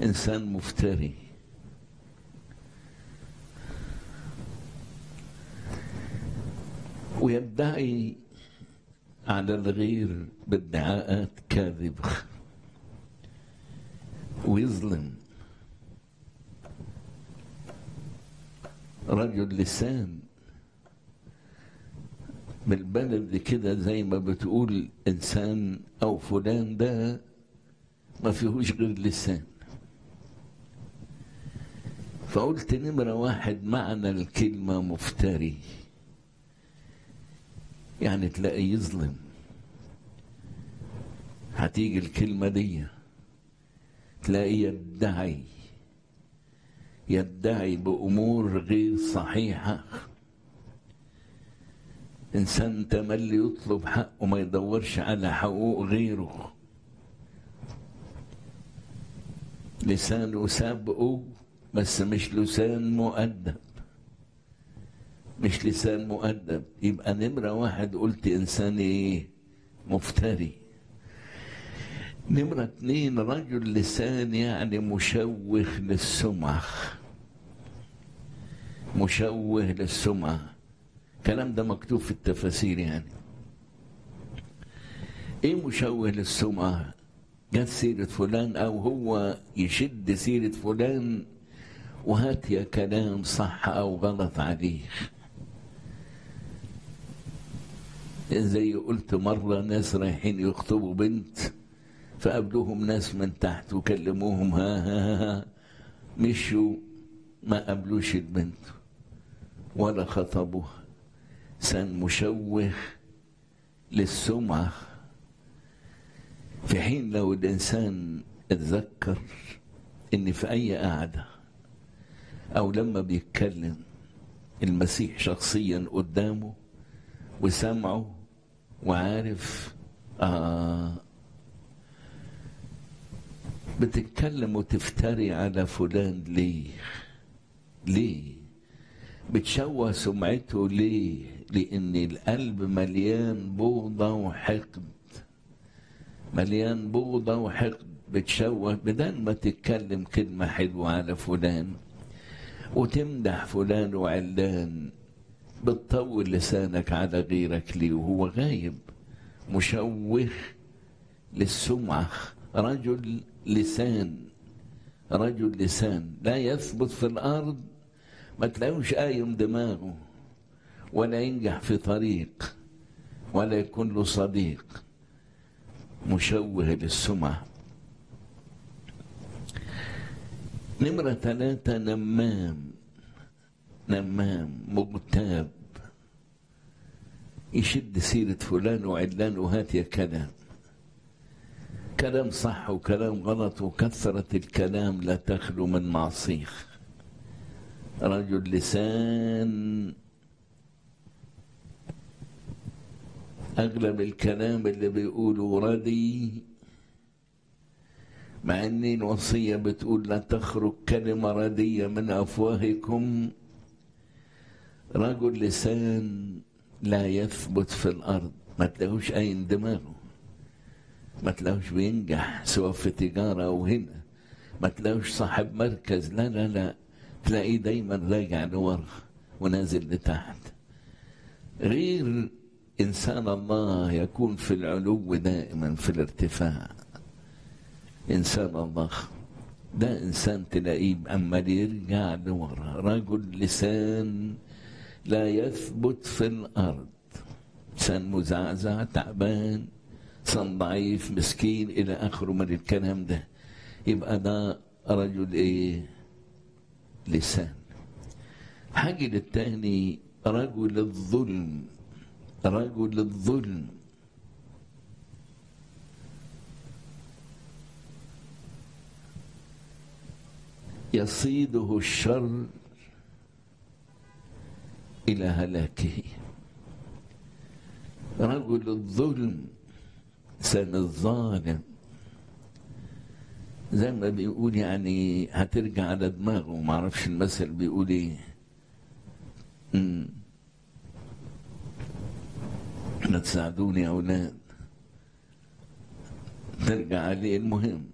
إنسان مفتري ويدعي على الغير بادعاءات كاذبة ويظلم رجل لسان بالبلد كده زي ما بتقول انسان او فلان ده ما فيهوش غير لسان فقلت نمرة واحد معنى الكلمة مفتري يعني تلاقي يظلم هتيجي الكلمة دي تلاقي يدعي يدعي بأمور غير صحيحة إنسان تملي يطلب حقه ما يدورش على حقوق غيره لسانه سابقه بس مش لسان مؤدب مش لسان مؤدب يبقى نمرة واحد قلت إنسان إيه مفتري نمرة اتنين رجل لسان يعني مشوه للسمعة مشوه للسمعة الكلام ده مكتوب في التفاسير يعني ايه مشوه للسمعة جت سيرة فلان او هو يشد سيرة فلان وهات يا كلام صح او غلط عليه زي قلت مرة ناس رايحين يخطبوا بنت فقابلوهم ناس من تحت وكلموهم ها ها ها مشوا ما قابلوش البنت ولا خطبوها سن مشوه للسمعة في حين لو الإنسان اتذكر إن في أي قعدة أو لما بيتكلم المسيح شخصيا قدامه وسمعه وعارف آه بتتكلم وتفتري على فلان ليه ليه بتشوه سمعته ليه لان القلب مليان بغضة وحقد مليان بغضة وحقد بتشوه بدل ما تتكلم كلمة حلوة على فلان وتمدح فلان وعلان بتطول لسانك على غيرك ليه وهو غايب مشوه للسمعة رجل لسان رجل لسان لا يثبت في الأرض ما تلاقوش قايم دماغه ولا ينجح في طريق ولا يكون له صديق مشوه للسمعة نمرة ثلاثة نمام نمام مغتاب يشد سيرة فلان وعلان وهات يا كلام كلام صح وكلام غلط وكثرة الكلام لا تخلو من معصيه رجل لسان أغلب الكلام اللي بيقوله ردي مع ان الوصية بتقول لا تخرج كلمة ردية من أفواهكم رجل لسان لا يثبت في الأرض ما تلاقوش أي دماغه ما تلاقوش بينجح سواء في تجارة أو هنا ما تلاقوش صاحب مركز لا لا لا تلاقيه دايما راجع لورا ونازل لتحت غير إنسان الله يكون في العلو دائما في الارتفاع إنسان الله ده إنسان تلاقيه عمال يرجع لورا رجل لسان لا يثبت في الأرض إنسان مزعزع تعبان إنسان ضعيف مسكين إلى آخره من الكلام ده يبقى ده رجل إيه لسان حاجة للتاني رجل الظلم رجل الظلم يصيده الشر إلى هلاكه رجل الظلم سن الظالم زي ما بيقول يعني هترجع على دماغه ما اعرفش المثل بيقول ايه امم ما تساعدوني يا اولاد ترجع عليه المهم